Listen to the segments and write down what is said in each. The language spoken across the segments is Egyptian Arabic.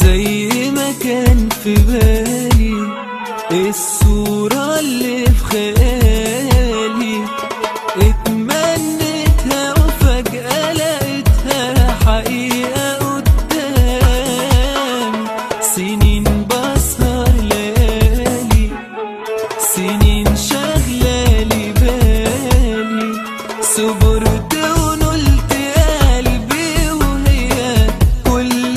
زي ما كان في بالي الصورة اللي في خيالي اتمنيتها وفجأة لقيتها حقيقة قدامي سنين بسهر ليالي سنين شغلالي بالي صبرت ونلت قلبي وهي كل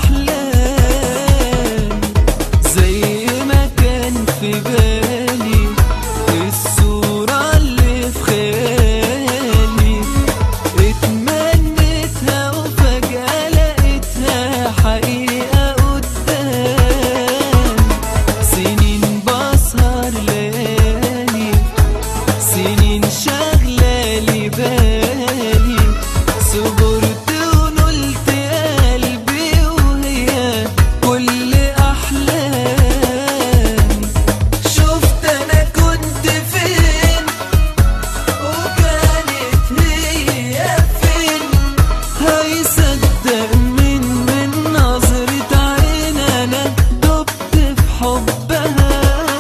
أحلامي زي ما كان في بالي الصورة اللي في خيالي اتمنيتها وفجأة لقيتها حقيقة قدامي سنين بسهر ليالي سنين شغلالي بالي صبرت ونلت قلبي وهي كل أحلامي شفت أنا كنت فين وكانت هي فين هيصدق من من نظرة عين أنا دبت في حبها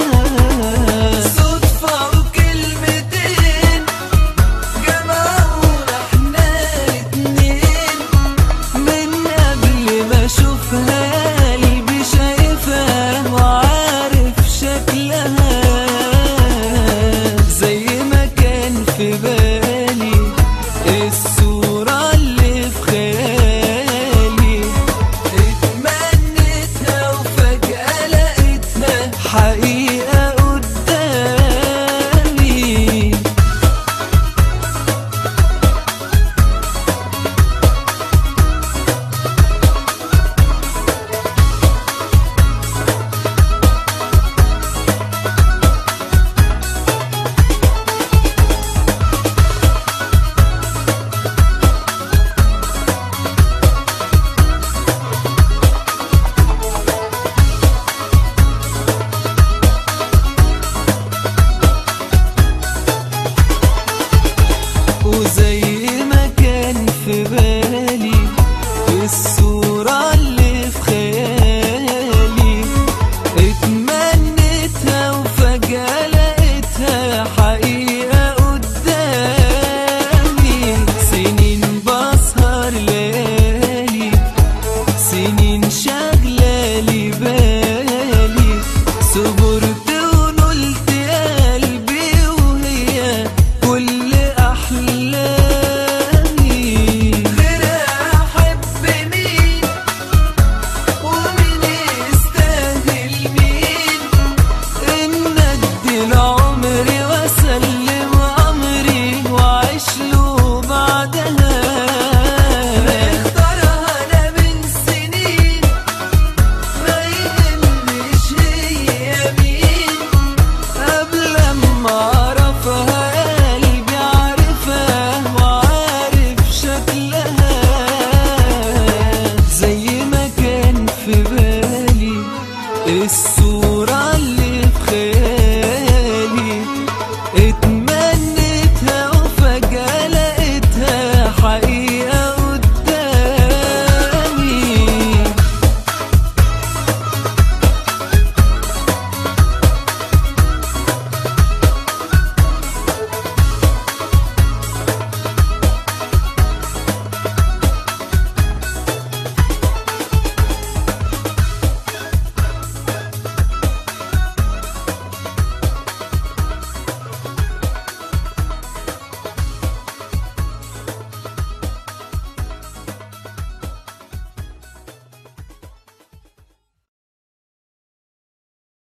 صدفة وكلمتين جمعونا احنا الاتنين من قبل ما اشوفها قلبي شايفها وعارف شكلها زي ما كان في بالي الصورة اللي في خيالي اتمنيتها وفجأة لقيتها حقيقة قدامي وزي ما كان في بالي الصورة اللي في خيالي اتمنيتها وفجأة لقيتها حقيقة قدامي سنين بسهر ليالي سنين